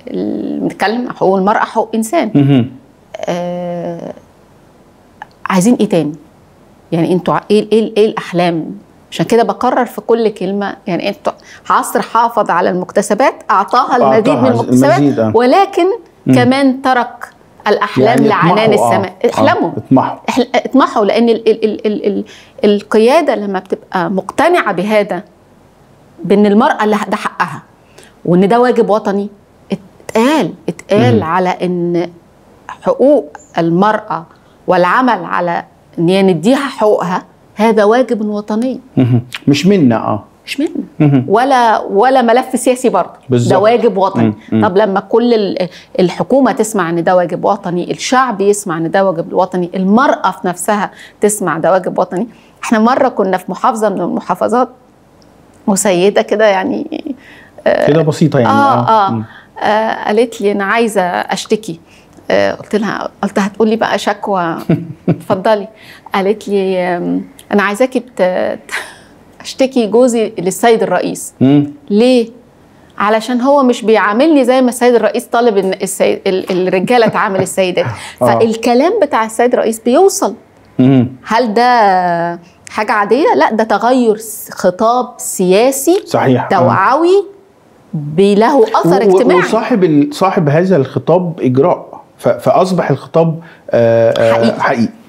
ال- بنتكلم عن حقوق المراه حقوق انسان مهم. آه عايزين ايه تاني يعني انتوا ع- ايه ايه ايه الاحلام عشان كده بكرر في كل كلمه يعني انتوا عصر حافظ على المكتسبات اعطاها المزيد من أعطاها المكتسبات المزيد، آه. ولكن كمان ترك الاحلام يعني لعنان اطمحوا، آه. السماء آه، احلموا اطمحوا إحل- اطمحوا لان ال ال ال ال ال القياده لما بتبقى مقتنعه بهذا بان المراه اللي ده حقها وان ده واجب وطني اتقال اتقال مم. على ان حقوق المراه والعمل على ان هي نديها حقوقها هذا واجب وطني مهم. مش منا اه مش منا مهم. ولا ولا ملف سياسي برضه بالظبط. ده واجب وطني مم. مم. طب لما كل ال- الحكومه تسمع ان ده واجب وطني الشعب يسمع ان ده واجب وطني المراه في نفسها تسمع ده واجب وطني احنا مره كنا في محافظه من المحافظات وسيده كده يعني كده بسيطه يعني اه اه, مم. آه قالت لي انا عايزه اشتكي آه قلت لها قلت هتقولي بقى شكوى اتفضلي قالت لي آم، انا عايزاكي ت- اشتكي جوزي للسيد الرئيس مم. ليه علشان هو مش بيعاملني زي ما السيد الرئيس طالب ان السيد ال- الرجاله تعامل السيدات آه. فالكلام بتاع السيد الرئيس بيوصل مم. هل ده حاجه عاديه لا ده تغير س- خطاب سياسي صحيح آه. توعوي بي- له اثر و- و- اجتماعي وصاحب ال- صاحب هذا الخطاب اجراء ف- فاصبح الخطاب آه، آه، حقيقي. حقيقي